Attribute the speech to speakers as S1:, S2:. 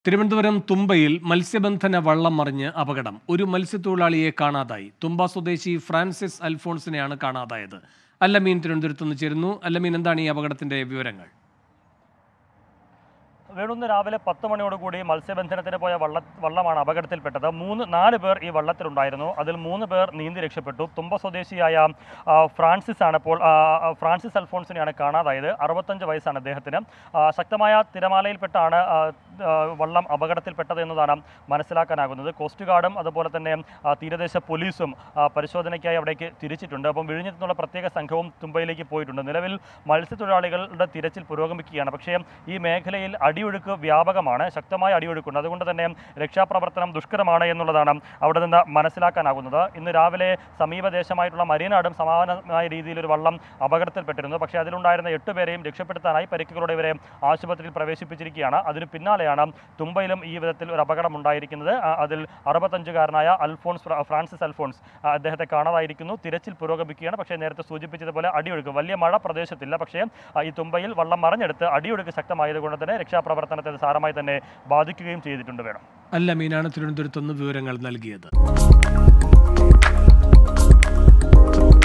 S1: തിരുവനന്തപുരം തുമ്പയിൽ മത്സ്യബന്ധന വള്ളം മറിഞ്ഞ് അപകടം ഒരു മത്സ്യത്തൊഴിലാളിയെ കാണാതായി തുമ്പ സ്വദേശി ഫ്രാൻസിസ് അൽഫോൺസിനെയാണ് കാണാതായത് അല്ലമീൻ തിരുവനന്തപുരത്ത് നിന്ന് ചേരുന്നു അല്ലമീൻ എന്താണ് ഈ അപകടത്തിന്റെ വിവരങ്ങൾ
S2: വേണുന്ന് രാവിലെ പത്ത് മണിയോടുകൂടി മത്സ്യബന്ധനത്തിന് പോയ വള്ള വള്ളമാണ് അപകടത്തിൽപ്പെട്ടത് മൂന്ന് നാല് പേർ ഈ വള്ളത്തിലുണ്ടായിരുന്നു അതിൽ മൂന്ന് പേർ നീന്തി രക്ഷപ്പെട്ടു തുമ്പ സ്വദേശിയായ ആ, ഫ്രാൻസിസ് ആണ് ഇപ്പോൾ ആ, ആ, ഫ്രാൻസിസ് അൽഫോൺസിനെയാണ് കാണാതായത് അറുപത്തഞ്ച് വയസ്സാണ് അദ്ദേഹത്തിന് ആ, ശക്തമായ തിരമാലയിൽപ്പെട്ടാണ് ആ, ആ, വള്ളം അപകടത്തിൽപ്പെട്ടത് എന്നതാണ് മനസ്സിലാക്കാനാകുന്നത് കോസ്റ്റ് ഗാർഡും അതുപോലെ തന്നെ ആ, തീരദേശ പോലീസും ആ, പരിശോധനയ്ക്കായി അവിടേക്ക് തിരിച്ചിട്ടുണ്ട് അപ്പം വിഴിഞ്ഞത്തു നിന്നുള്ള പ്രത്യേക സംഘവും തുമ്പയിലേക്ക് പോയിട്ടുണ്ട് നിലവിൽ മത്സ്യത്തൊഴിലാളികളുടെ തിരച്ചിൽ പുരോഗമിക്കുകയാണ് പക്ഷേ ഈ മേഖലയിൽ അടിയൊഴുക്ക് വ്യാപകമാണ് ശക്തമായ അടിയൊഴുക്കുണ്ട് അതുകൊണ്ട് തന്നെ രക്ഷാപ്രവർത്തനം ദുഷ്കരമാണ് എന്നുള്ളതാണ് അവിടെ നിന്ന് മനസ്സിലാക്കാനാകുന്നത് ഇന്ന് രാവിലെ സമീപദേശമായിട്ടുള്ള മരീനാടും സമാനമായ രീതിയിൽ ഒരു വള്ളം അപകടത്തിൽപ്പെട്ടിരുന്നു പക്ഷേ അതിലുണ്ടായിരുന്ന എട്ട് പേരെയും രക്ഷപ്പെടുത്താനായി പരിക്കുകളോടെ ഇവരെ ആശുപത്രിയിൽ പ്രവേശിപ്പിച്ചിരിക്കുകയാണ് അതിന് പിന്നാലെയാണ് തുമ്പയിലും ഈ വിധത്തിൽ ഒരു അപകടം ഉണ്ടായിരിക്കുന്നത് ആ, അതിൽ അറുപത്തഞ്ചുകാരനായ അൽഫോൺസ് ഫ്രാ- ഫ്രാൻസിസ് അൽഫോൺസ് ആ, അദ്ദേഹത്തെ കാണാതായിരിക്കുന്നു തിരച്ചിൽ പുരോഗമിക്കുകയാണ് പക്ഷേ നേരത്തെ സൂചിപ്പിച്ചതുപോലെ അടിയൊഴുക്ക് വലിയ മഴ പ്രദേശത്തില്ല പക്ഷേ ആ, ഈ തുമ്പയിൽ വള്ളം മറിഞ്ഞെടുത്ത് അടിയൊഴുക്ക് ശക്തമായതുകൊണ്ട് തന്നെ രക്ഷാപ്രവർത്തനത്തെ അത് സാരമായി തന്നെ ബാധിക്കുകയും ചെയ്തിട്ടുണ്ട് വേണം
S1: അല്ലമീനാണ് തിരുവനന്തപുരത്ത് നിന്ന് വിവരങ്ങൾ നൽകിയത്